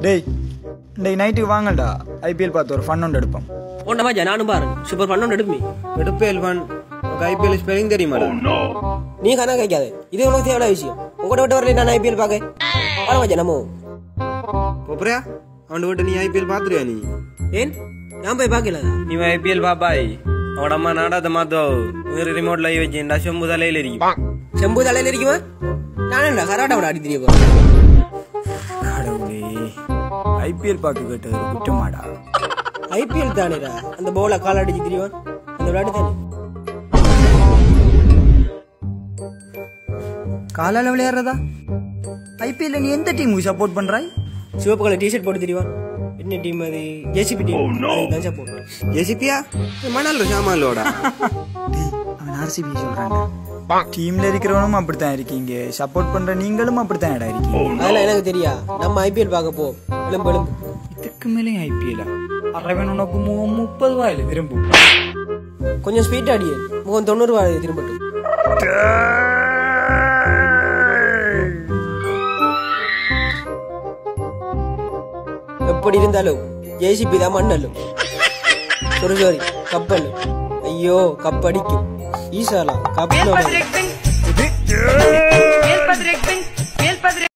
டேய் டேய் நைட்டுக்கு வாங்கடா ஐபிஎல் பார்த்து ஒரு ஃபன் ஒன்று எடுப்போம் உன்ன மஜா நானும் பாரு சூப்பர் பண்ணோன்னு எடுப்பி எடுப்பேல் ஒன் ஐபிஎல் ஸ்பெல்லிங் தெரியுமாடா நீ கணக்கு கேட்காது இது உனக்கு தேவையான விஷயம் உங்கள்கிட்ட விட்டு வரல நான் ஐபிஎல் பார்க்க வர மஜா நம்ம போப்புறியா அவன் விட்டு நீ ஐபிஎல் பாத்துருவியா நீ ஏன் நான் போய் பார்க்கல நீ ஐபிஎல் பாப்பாய் அவட அம்மா நாடாத மாத்தோ வேறு ரிமோட்ல வச்சுண்டா செம்பு தலையில இருக்கும் செம்பு தலையில இருக்குமா நானேண்டா கராட்டா விட அடி தெரியும் கடவுளே ஐபிஎல் பார்க்க கேட்டது ஒரு குற்றமாடா ஐபிஎல் தானேடா அந்த பவுல கால் அடிச்சு தெரியும் அந்த விளையாட்டு தானே காலால விளையாடுறதா ஐபிஎல்ல நீ எந்த டீமுக்கு சப்போர்ட் பண்றாய் சிவப்பு கலர் டிஷர்ட் போட்டு தெரியும் என்ன டீம் அது ஜேசிபி டீம் தான் சப்போர்ட் ஜெசிப்பியா மணல் சாமான்லோடா டேய் அவன் ஆர்சிபி சொல்றாங்க டீம்ல இருக்கிறவனும் அப்படித்தான் இருக்கீங்க சப்போர்ட் பண்ற நீங்களும் அப்படித்தான் இடம் இருக்கீங்க அதெல்லாம் எனக்கு தெரியா நம்ம ஐபிஎல் பார்க்க போ எலும்பு எலும்பு இதுக்கு மேலே ஐபிஎல் அரவன் உனக்கு மு- முப்பது ரூபாயில விரும்பும் கொஞ்சம் ஸ்வீட் அடியே முகம் தொண்ணூறு ரூபாய் திரும்பட்டும் எப்படி இருந்தாலும் ஜேசிபி தான் மண்ணல்லும் ஒரு சாரி கப்பல் ஐயோ கப்படிக்கும் ஈசாலா கப்பல் El Padre